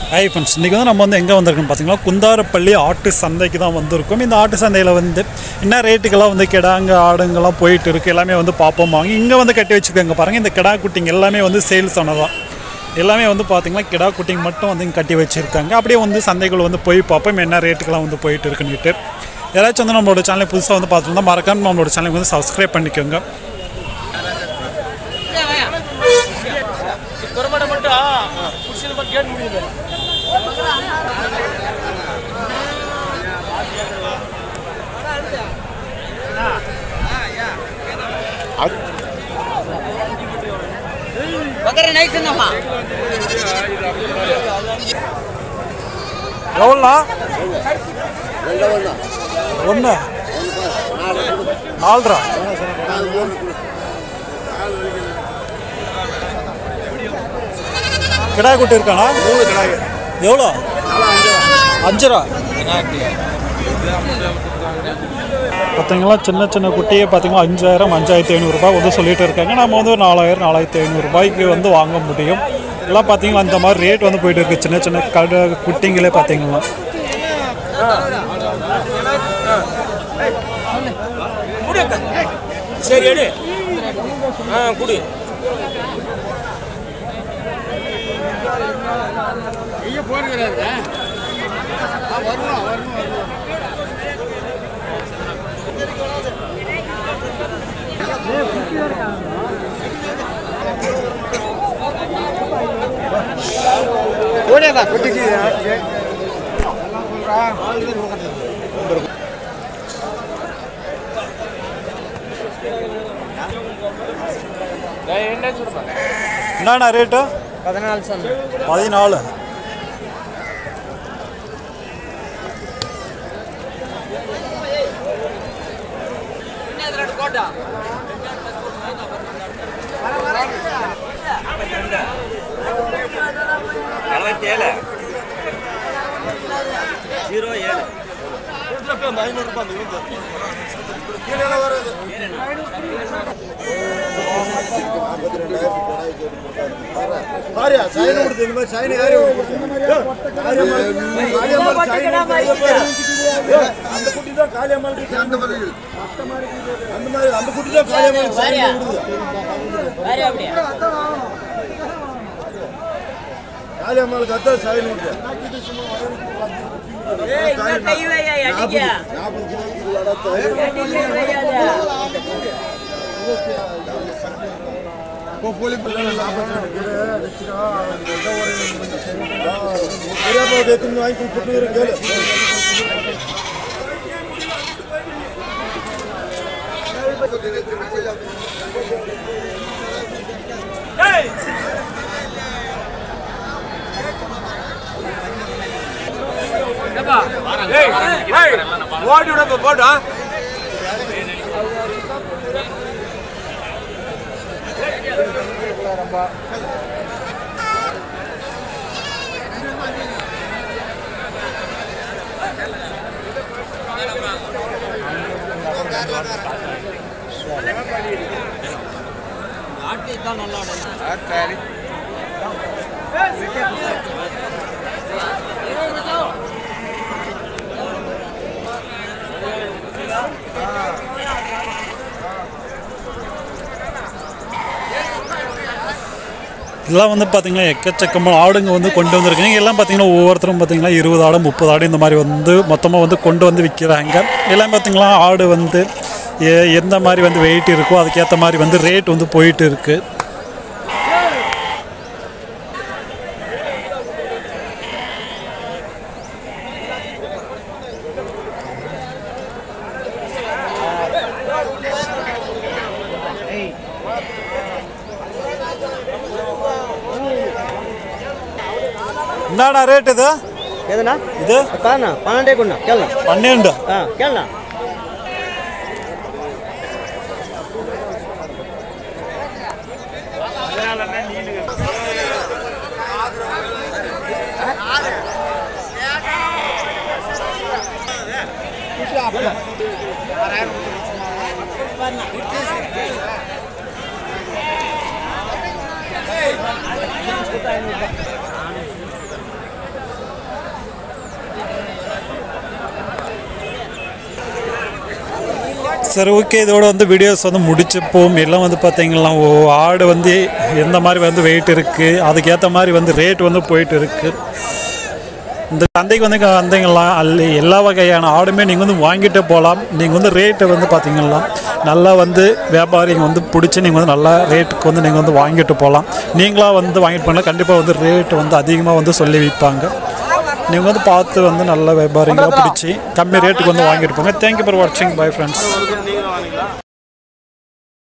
hi friends இன்றைக்கி வந்து நம்ம வந்து எங்கே வந்திருக்கோம் பார்த்தீங்கன்னா குந்தாரப்பள்ளி ஆட்டு சந்தைக்கு தான் வந்திருக்கோம் இந்த ஆட்டு சந்தையில் வந்து என்ன ரேட்டுக்கெல்லாம் வந்து கிடாங்க ஆடுங்கெல்லாம் போயிட்டு இருக்குது எல்லாமே வந்து பார்ப்போம் வாங்க இங்கே வந்து கட்டி வச்சுருக்காங்க பாருங்கள் இந்த கிடா குட்டிங்க எல்லாமே வந்து சேல்ஸ் ஆனதான் எல்லாமே வந்து பார்த்திங்கன்னா கிடா குட்டிங்க மட்டும் வந்து இங்கே கட்டி வச்சுருக்காங்க அப்படியே வந்து சந்தைகள் வந்து போய் பார்ப்போம் என்ன ரேட்டுக்கெல்லாம் வந்து போயிட்டு இருக்குன்னுட்டு யாராச்சும் வந்து நம்மளோட சேனலை புதுசாக வந்து பார்த்துருந்தா மறக்காம நம்மளோட சேனலுக்கு வந்து சப்ஸ்கிரைப் பண்ணிக்கோங்க கொரமாட மட்டும் புடிச்சது மட்டும் கேட்டு முடியுது பக்கர நைஸ் என்னம்மா எவ்வளோண்ணா ஒன்று நாலரா கிடா குட்டி இருக்காண்ணா மூணு கிடாய் எவ்வளோ அஞ்சு ரூபா பார்த்தீங்களா சின்ன சின்ன குட்டியே பார்த்தீங்கன்னா அஞ்சாயிரம் அஞ்சாயிரத்தி ஐநூறுரூபா வந்து சொல்லிட்டு இருக்காங்க நம்ம வந்து ஒரு நாலாயிரம் நாலாயிரத்தி ஐநூறுரூபாய்க்கு வந்து வாங்க முடியும் எல்லாம் பார்த்தீங்களா அந்த மாதிரி ரேட் வந்து போயிட்டு இருக்கு சின்ன சின்ன கடை குட்டிங்களே பார்த்தீங்களா சரி எடு ஆ குடு என்னண்ணா ரேட்டு பதினாலு சொன்ன பதினாலு ஆரியா சைன் கொடுத்து இந்த மாதிரி சைன் யாரு அந்த குட்டி தான் காளியம்மாளுக்கு அந்த மாதிரி அந்த மாதிரி அந்த குட்டி தான் காளியம்மாளுக்கு சைன் கொடுக்குது வேற அப்படியா காளியம்மாளுக்கு அதான் சைன் கொடுத்து ஏய் இங்க கை வையா அடிக்க நாற்பது கிலோ அடிக்க வையாத போலி பிள்ளை நாற்பத்தி ரெண்டு கிலோ வச்சுக்கோ பெரியப்பா எடுத்துன்னு வாங்கி கொடுத்துட்டு கேளு ஓடி விட போட்டா ஆட்டு தான் நல்லா இதெல்லாம் வந்து பார்த்தீங்கன்னா எக்கச்சக்கமான ஆடுங்க வந்து கொண்டு வந்திருக்காங்க எல்லாம் பார்த்தீங்கன்னா ஒவ்வொருத்தரும் பார்த்தீங்கன்னா இருபது ஆடு முப்பது ஆடு இந்த மாதிரி வந்து மொத்தமாக வந்து கொண்டு வந்து விற்கிறாங்க எல்லாம் பார்த்தீங்கன்னா ஆடு வந்து எ- எந்த மாதிரி வந்து வெயிட் இருக்கோ அதுக்கேற்ற மாதிரி வந்து ரேட் வந்து போயிட்டு இருக்குது என்னடா ரேட் இது ఏదన్నా இது కాదన్నా పన్నెండే కొన్నా కెళ్ళా பன்னெண்டு కెళ్ళా சரி ஓகே இதோட வந்து வீடியோஸ் வந்து முடிச்சுப்போம் எல்லாம் வந்து பார்த்தீங்கன்னா ஓ ஆடு வந்து எந்த மாதிரி வந்து வெயிட் இருக்குது அதுக்கேற்ற மாதிரி வந்து ரேட் வந்து போயிட்டு இருக்குது இந்த சந்தைக்கு வந்து வந்தீங்களா அல்ல எல்லா வகையான ஆடுமே நீங்கள் வந்து வாங்கிட்டு போகலாம் நீங்கள் வந்து ரேட்டு வந்து பார்த்தீங்கன்னா நல்லா வந்து வியாபாரிங்க வந்து பிடிச்சி நீங்கள் வந்து நல்ல ரேட்டுக்கு வந்து நீங்கள் வந்து வாங்கிட்டு போகலாம் நீங்களாக வந்து வாங்கிட்டு போனால் கண்டிப்பாக வந்து ரேட்டு வந்து அதிகமாக வந்து சொல்லி விற்பாங்க நீங்கள் வந்து பார்த்து வந்து நல்ல வியாபாரிங்களாக பிடிச்சி கம்மி ரேட்டுக்கு வந்து வாங்கிட்டு போங்க தேங்க்யூ ஃபார் வாட்சிங் பை ஃப்ரெண்ட்ஸ்